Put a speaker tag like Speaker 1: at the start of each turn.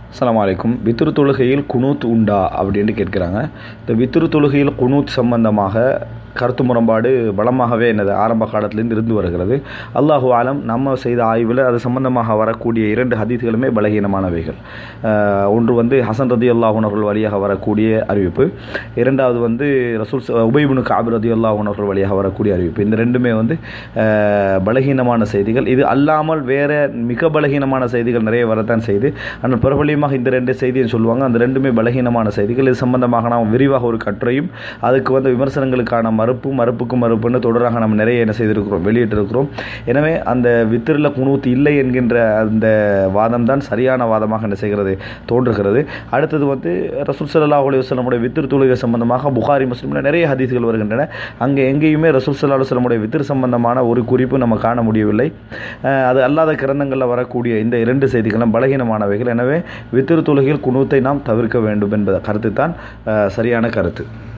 Speaker 1: அஸ்ஸலாமு அலைக்கும் வித்துரு தொழுகையில் குனூத் உண்டா அப்படின்னு கேட்குறாங்க இந்த வித்துரு தொழுகையில் குனூத் சம்பந்தமாக கருத்து முரண்பாடு பலமாகவே என்னது ஆரம்ப காலத்திலேருந்து இருந்து வருகிறது அல்லாஹு ஆலம் நம்ம செய்த ஆய்வில் அது சம்பந்தமாக வரக்கூடிய இரண்டு ஹதீஸ்களுமே பலகீனமானவைகள் அஹ், ஒன்று வந்து ஹசன் ரதி அல்லாஹுனர்கள் வழியாக வரக்கூடிய அறிவிப்பு இரண்டாவது வந்து ரசூல் ச- உபைபுனு காபி ரதி அல்லாஹுனர்கள் வழியாக வரக்கூடிய அறிவிப்பு இந்த ரெண்டுமே வந்து அஹ், பலகீனமான செய்திகள் இது அல்லாமல் வேற மிக பலகீனமான செய்திகள் நிறைய வரத்தான் செய்து ஆனால் பிரபலியமாக இந்த ரெண்டு செய்தியை சொல்லுவாங்க அந்த ரெண்டுமே பலகீனமான செய்திகள் இது சம்பந்தமாக நாம் விரிவாக ஒரு கட்டுரையும் அதுக்கு வந்து விமர்சனங்களுக்கான மறுப்பு மறுப்புக்கு மறுப்புன்னு தொடராக நம்ம நிறைய என்ன செய்திருக்கிறோம் வெளியிட்டிருக்கிறோம் எனவே அந்த வித்திரில் குணூத்து இல்லை என்கின்ற அந்த வாதம் தான் சரியான வாதமாக என்ன செய்கிறது தோன்றுகிறது அடுத்தது வந்து ரசூல் சல்லா அலி வஸ்லமுடைய வித்திரு தொழுகை சம்பந்தமாக புகாரி முஸ்லீமில் நிறைய ஹதீஸ்கள் வருகின்றன அங்கே எங்கேயுமே ரசூல் சல்லா அலுவலமுடைய வித்திரு சம்பந்தமான ஒரு குறிப்பு நம்ம காண முடியவில்லை அஹ் அது அல்லாத கிரந்தங்களில் வரக்கூடிய இந்த இரண்டு செய்திகளும் பலகீனமானவைகள் எனவே வித்திரு தொழுகையில் குணூத்தை நாம் தவிர்க்க வேண்டும் என்பத கருத்து தான் சரியான கருத்து